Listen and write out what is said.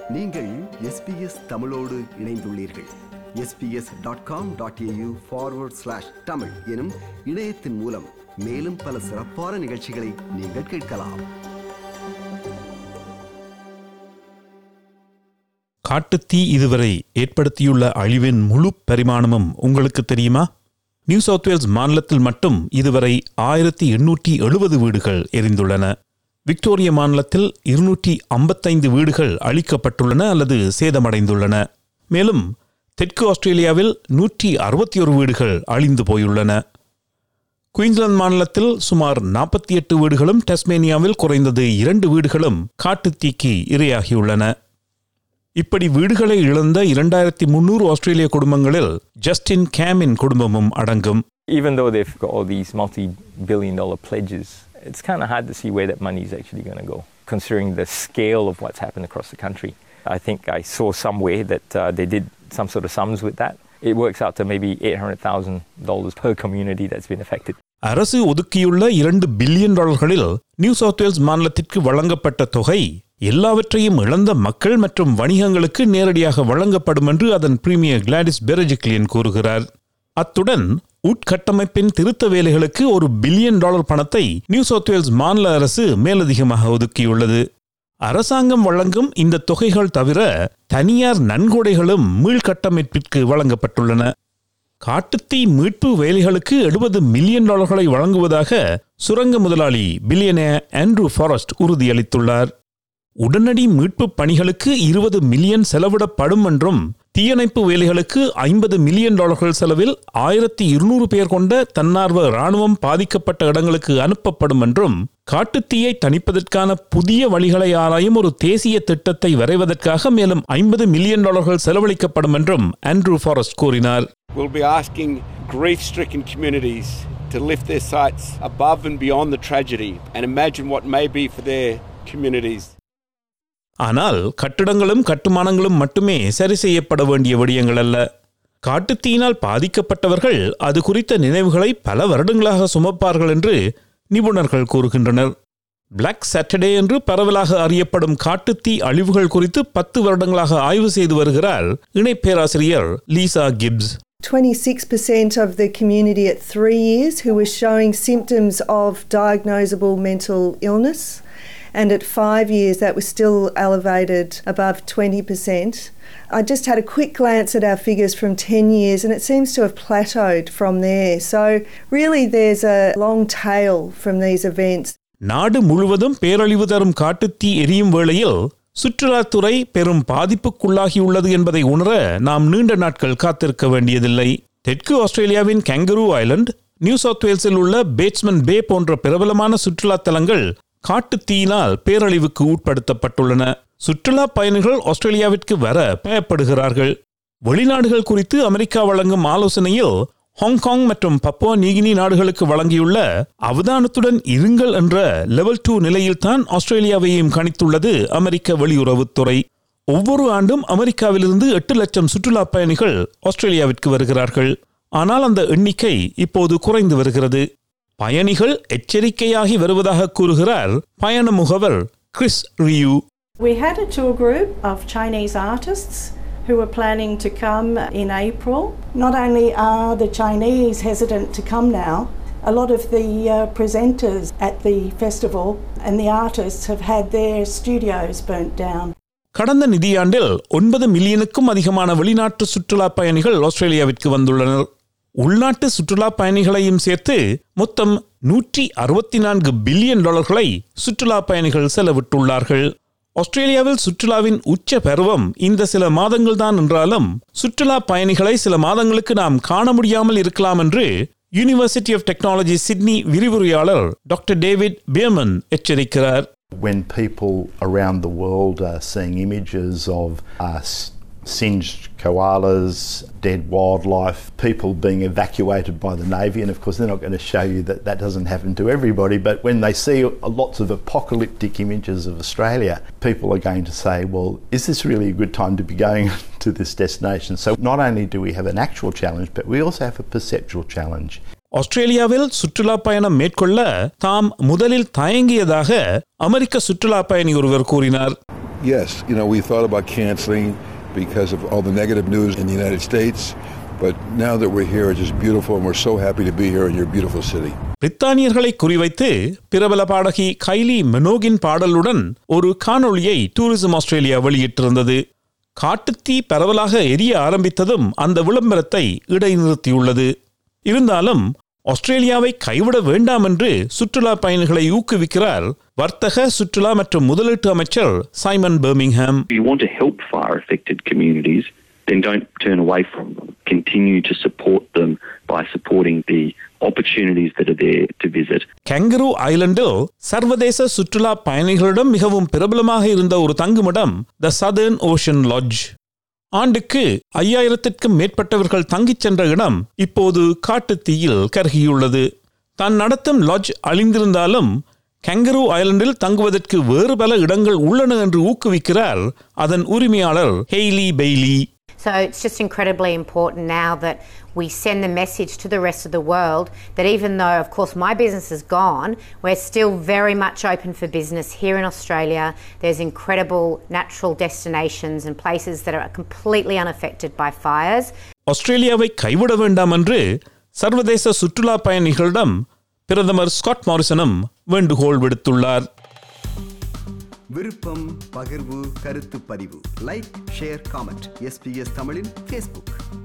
நீங்கள் எஸ்பிஎஸ் தமிழோடு இணைந்துள்ளீர்கள் SBS dot com dot AU forward slash Tamil எனும் இணையத்தின் மூலம் மேலும் பல சிறப்பான நிகழ்ச்சிகளை நீங்கள் கேட்கலாம் காட்டுத்தீ இதுவரை ஏற்படுத்தியுள்ள அழிவின் முழு பரிமாணமும் உங்களுக்கு தெரியுமா நியூ சவுத் வேல்ஸ் மாநிலத்தில் மட்டும் இதுவரை ஆயிரத்தி எண்ணூற்றி எழுபது வீடுகள் எரிந்துள்ளன விக்டோரிய மாநிலத்தில் இருநூற்றி ஐம்பத்தைந்து வீடுகள் அழிக்கப்பட்டுள்ளன அல்லது சேதமடைந்துள்ளன மேலும் தெற்கு ஆஸ்திரேலியாவில் நூற்றி அறுபத்தி ஒரு வீடுகள் அழிந்து போயுள்ளன குயின்ஸ்லாந்து மாநிலத்தில் சுமார் நாற்பத்தி எட்டு வீடுகளும் டஸ்மேனியாவில் குறைந்தது இரண்டு வீடுகளும் காட்டுத்தீக்கு இரையாகியுள்ளன இப்படி வீடுகளை இழந்த இரண்டாயிரத்தி முன்னூறு ஆஸ்திரேலிய குடும்பங்களில் ஜஸ்டின் கேமின் குடும்பமும் அடங்கும் even though they've got all these multi-billion dollar pledges, it's kind of hard to see where that money is actually going to go, considering the scale of what's happened across the country. I think I saw somewhere that uh, they did some sort of sums with that. It works out to maybe $800,000 per community that's been affected. அரசு ஒதுக்கியுள்ள இரண்டு billion டாலர்களில் New South Wales மாநிலத்திற்கு வழங்கப்பட்ட தொகை எல்லாவற்றையும் இழந்த மக்கள் மற்றும் வணிகங்களுக்கு நேரடியாக வழங்கப்படும் என்று அதன் பிரீமியர் கிளாடிஸ் பெரஜிக்லியன் கூறுகிறார் அத்துடன் உட்கட்டமைப்பின் திருத்த வேலைகளுக்கு ஒரு பில்லியன் டாலர் பணத்தை நியூ சவுத் வேல்ஸ் மாநில அரசு மேலதிகமாக ஒதுக்கியுள்ளது அரசாங்கம் வழங்கும் இந்த தொகைகள் தவிர தனியார் நன்கொடைகளும் மீள்கட்டமைப்பிற்கு வழங்கப்பட்டுள்ளன காட்டுத்தீ மீட்பு வேலைகளுக்கு எழுபது மில்லியன் டாலர்களை வழங்குவதாக சுரங்க முதலாளி பில்லியனர் ஆண்ட்ரூ ஃபாரஸ்ட் உறுதியளித்துள்ளார் உடனடி மீட்பு பணிகளுக்கு இருபது மில்லியன் செலவிடப்படும் என்றும் தீயணைப்பு வேலைகளுக்கு ஐம்பது மில்லியன் டாலர்கள் செலவில் ஆயிரத்தி இருநூறு பேர் கொண்ட தன்னார்வ ராணுவம் பாதிக்கப்பட்ட இடங்களுக்கு அனுப்பப்படும் என்றும் காட்டுத்தீயை தணிப்பதற்கான புதிய வழிகளை ஆராயும் ஒரு தேசிய திட்டத்தை வரைவதற்காக மேலும் ஐம்பது மில்லியன் டாலர்கள் செலவழிக்கப்படும் என்றும் ஆண்ட்ரூ ஃபாரஸ்ட் கூறினார் We'll be asking grief stricken communities to lift their sights above and beyond the tragedy and imagine what may be for their communities. ஆனால் கட்டிடங்களும் கட்டுமானங்களும் மட்டுமே சரி செய்யப்பட வேண்டிய விடயங்கள் அல்ல காட்டுத்தீயினால் பாதிக்கப்பட்டவர்கள் அது குறித்த நினைவுகளை பல வருடங்களாக சுமப்பார்கள் என்று நிபுணர்கள் கூறுகின்றனர் பிளாக் சாட்டர்டே என்று பரவலாக அறியப்படும் காட்டுத்தீ அழிவுகள் குறித்து பத்து வருடங்களாக ஆய்வு செய்து வருகிறார் இணை பேராசிரியர் Lisa Gibbs 26% of the community at three years who were showing symptoms of diagnosable mental illness, and at five years that was still elevated above 20%. I just had a quick glance at our figures from 10 years and it seems to have plateaued from there. So, really, there's a long tail from these events. நாடு முழுவதும் பேரழிவு தரும் காட்டுத்தீ எரியும் வேளையில் சுற்றுலாத்துறை பெரும் பாதிப்புக்குள்ளாகியுள்ளது என்பதை உணர நாம் நீண்ட நாட்கள் காத்திருக்க வேண்டியதில்லை தெற்கு ஆஸ்திரேலியாவின் கேங்கரூ ஐலண்ட் நியூ சவுத் வேல்ஸில் உள்ள பேட்ஸ்மன் பே போன்ற பிரபலமான சுற்றுலா தலங்கள் காட்டுத்தீயினால் பேரழிவுக்கு உட்படுத்தப்பட்டுள்ளன சுற்றுலா பயணிகள் ஆஸ்திரேலியாவிற்கு வர பயப்படுகிறார்கள் வெளிநாடுகள் குறித்து அமெரிக்கா வழங்கும் ஆலோசனையில் ஹாங்காங் மற்றும் பப்புவா நியூகினி நாடுகளுக்கு வழங்கியுள்ள அவதானத்துடன் இருங்கள் என்ற லெவல் டூ நிலையில்தான் ஆஸ்திரேலியாவையும் கணித்துள்ளது அமெரிக்க வெளியுறவுத்துறை ஒவ்வொரு ஆண்டும் அமெரிக்காவிலிருந்து எட்டு லட்சம் சுற்றுலா பயணிகள் ஆஸ்திரேலியாவிற்கு வருகிறார்கள் ஆனால் அந்த எண்ணிக்கை இப்போது குறைந்து வருகிறது பயணிகள் எச்சரிக்கையாகி வருவதாக கூறுகிறார் பயண முகவர் Chris Rue We had a tour group of Chinese artists who were planning to come in April. Not only are the Chinese hesitant to come now, a lot of the uh, presenters at the festival and the artists have had their studios burnt down. கடந்த நிதியாண்டில் ஒன்பது மில்லியனுக்கும் அதிகமான வெளிநாட்டு சுற்றுலா பயணிகள் ஆஸ்திரேலியாவிற்கு வந்துள்ளனர் உள்நாட்டு சுற்றுலா பயணிகளையும் சேர்த்து மொத்தம் நூற்றி அறுபத்தி நான்கு பில்லியன் டாலர்களை சுற்றுலா பயணிகள் செலவிட்டுள்ளார்கள் ஆஸ்திரேலியாவில் சுற்றுலாவின் உச்ச பருவம் இந்த சில மாதங்கள் தான் என்றாலும் சுற்றுலா பயணிகளை சில மாதங்களுக்கு நாம் காண முடியாமல் இருக்கலாம் என்று யூனிவர்சிட்டி ஆஃப் டெக்னாலஜி சிட்னி விரிவுரையாளர் டாக்டர் டேவிட் பேமன் எச்சரிக்கிறார் when people around the world are seeing images of uh, s- singed koalas, dead wildlife, people being evacuated by the Navy, and of course they're not going to show you that that doesn't happen to everybody, but when they see lots of apocalyptic images of Australia, people are going to say, well, is this really a good time to be going to this destination? So not only do we have an actual challenge, but we also have a perceptual challenge. ஆஸ்திரேலியாவில் சுற்றுலா பயணம் மேற்கொள்ள தாம் முதலில் தயங்கியதாக அமெரிக்க சுற்றுலா பயணி ஒருவர் கூறினார் yes, you know, we thought about canceling because of all the negative news in the United States. But now that we're here, it's just beautiful, and we're so happy to be here in your beautiful city. பிரித்தானியர்களை குறிவைத்து பிரபல பாடகி கைலி மெனோகின் பாடலுடன் ஒரு காணொளியை tourism Australia வெளியிட்டிருந்தது காட்டுத்தீ பரவலாக எரிய ஆரம்பித்ததும் அந்த விளம்பரத்தை இடைநிறுத்தியுள்ளது இருந்தாலும் ஆஸ்திரேலியாவை கைவிட வேண்டாம் என்று சுற்றுலா பயணிகளை ஊக்குவிக்கிறார் வர்த்தக சுற்றுலா மற்றும் முதலீட்டு அமைச்சர் Simon Birmingham If you want to help fire affected communities, then don't turn away from them. Continue to support them by supporting the opportunities that are there to visit. Kangaroo ஐலண்டில் சர்வதேச சுற்றுலா பயணிகளிடம் மிகவும் பிரபலமாக இருந்த ஒரு தங்குமிடம் த சதர்ன் ஓஷன் லாட்ஜ் ஆண்டுக்கு ஐயாயிரத்திற்கும் மேற்பட்டவர்கள் தங்கிச் சென்ற இடம் இப்போது காட்டுத் தீயில் கருகியுள்ளது தான் நடத்தும் லாட்ஜ் அழிந்திருந்தாலும் கெங்கரு ஐலண்டில் தங்குவதற்கு வேறு பல இடங்கள் உள்ளன என்று ஊக்குவிக்கிறார் அதன் உரிமையாளர் Hayley Bailey So it's just incredibly important now that we send the message to the rest of the world that even though, of course, my business is gone, we're still very much open for business here in Australia. There's incredible natural destinations and places that are completely unaffected by fires. ஆஸ்திரேலியாவை கைவிட வேண்டாம் என்று சர்வதேச சுற்றுலா பயணிகளிடம் பிரதமர் Scott மாரிசனும் வேண்டுகோள் விடுத்துள்ளார் விருப்பம் பகிர்வு கருத்து பதிவு லைக் ஷேர் காமெண்ட் எஸ்பிஎஸ் தமிழின் ஃபேஸ்புக்